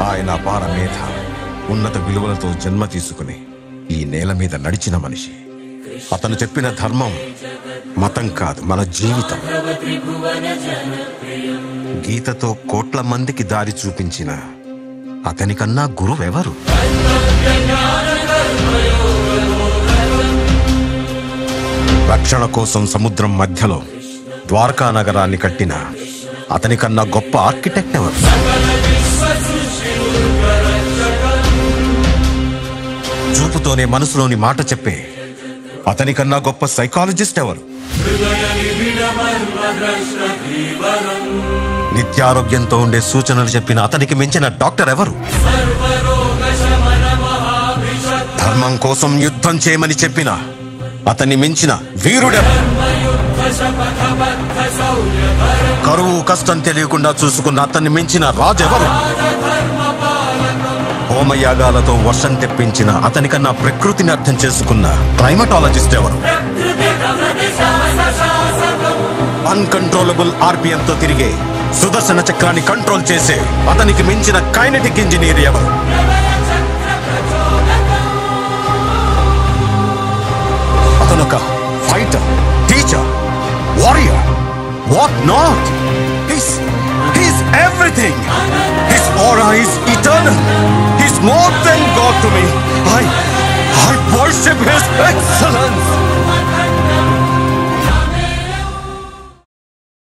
ఆయన అపార మేధ ఉన్నత విలువలతో జన్మ తీసుకుని ఈ నేల మీద నడిచిన మనిషి అతను చెప్పిన ధర్మం మతం కాదు మన జీవితం గీతతో కోట్ల మందికి దారి చూపించిన అతనికన్నా గురువెవరు రక్షణ కోసం సముద్రం మధ్యలో ద్వారకా నగరాన్ని కట్టిన అతనికన్నా గొప్ప ఆర్కిటెక్ట్ ఎవరు చూపుతోనే మనసులోని మాట చెప్పే అతనికన్నా గొప్ప సైకాలజిస్ట్ ఎవరు నిత్యారోగ్యంతో ఉండే సూచనలు చెప్పిన అతనికి మించిన డాక్టర్ ఎవరు ధర్మం కోసం యుద్ధం చేయమని చెప్పిన అతన్ని మించిన వీరుడెవరు కరువు కష్టం తెలియకుండా చూసుకున్న అతన్ని మించిన రాజెవరు హోమయాగాలతో వర్షం తెప్పించిన అతనికన్నా ప్రకృతిని అర్థం చేసుకున్న క్లైమటాలజిస్ట్ ఎవరు అన్కంట్రోలబుల్ ఆర్పిఎం తో తిరిగే సుదర్శన చక్రాన్ని కంట్రోల్ చేసే అతనికి మించిన కైనటిక్ ఇంజనీర్ ఎవరు అతనొక fighter teacher warrior what not his his everything his aura is eternal he's more than god to me i i worship his excellence